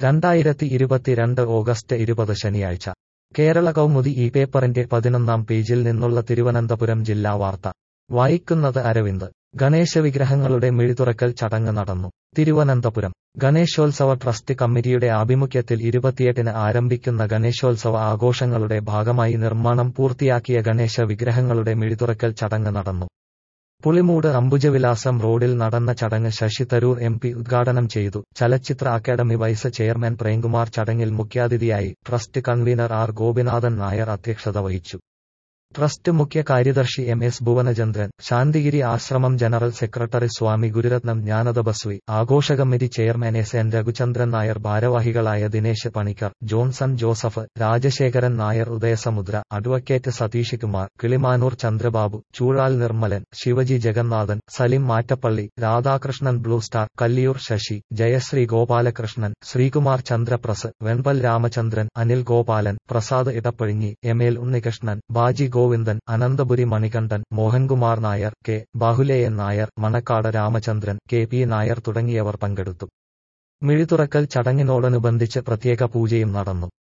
രണ്ടായിരത്തി ഇരുപത്തിരണ്ട് ഓഗസ്റ്റ് ഇരുപത് ശനിയാഴ്ച കേരള കൗമുദി ഈ പേപ്പറിന്റെ പതിനൊന്നാം പേജിൽ നിന്നുള്ള തിരുവനന്തപുരം ജില്ലാ വാർത്ത വായിക്കുന്നത് അരവിന്ദ് ഗണേശ വിഗ്രഹങ്ങളുടെ മിഴിതുറക്കൽ ചടങ്ങ് നടന്നു തിരുവനന്തപുരം ഗണേശോത്സവ ട്രസ്റ്റ് കമ്മിറ്റിയുടെ ആഭിമുഖ്യത്തിൽ ഇരുപത്തിയെട്ടിന് ആരംഭിക്കുന്ന ഗണേശോത്സവ ആഘോഷങ്ങളുടെ ഭാഗമായി നിർമ്മാണം പൂർത്തിയാക്കിയ ഗണേശ വിഗ്രഹങ്ങളുടെ മിഴിതുറക്കൽ ചടങ്ങ് നടന്നു പുളിമൂട് അംബുജവിലാസം റോഡിൽ നടന്ന ചടങ്ങ് ശശി തരൂർ എം പി ഉദ്ഘാടനം ചെയ്തു ചലച്ചിത്ര അക്കാദമി വൈസ് ചെയർമാൻ പ്രേംകുമാർ ചടങ്ങിൽ മുഖ്യാതിഥിയായി trust convener R Gopinathan Nair അധ്യക്ഷത വഹിച്ചു ട്രസ്റ്റ് മുഖ്യ കാര്യദർശി M S Bhuvanachandran Santhigiri Ashram general secretary Swami Gururatnam Jnanada Baswi ആഘോഷ committee chairman S N Raghuchandran Nair ഭാരവാഹികളായ Dinesh Panicker Johnson Joseph Rajasekharan Nair Udayasamudra advocate Satheesh Kumar Kilimanoor Chandrababu Choozhal Nirmalan Sivaji Jagannathan Salim Mattappally Radhakrishnan Blue Star Kalliyoor Sasi Jayasree Gopalakrishnan Sreekumar Chandrapras Venpal Ramachandran Anil Gopalan Prasad Edappazhinji M L Unnikrishnan Baji Govindan Ananthapuri Manikandan Mohankumar Nair K Bahuleyan Nair Manacaud Ramachandran K P Nair തുടങ്ങിയവർ പങ്കെടുത്തു മിഴിതുറക്കൽ ചടങ്ങിനോടനുബന്ധിച്ച് പ്രത്യേക പൂജയും നടന്നു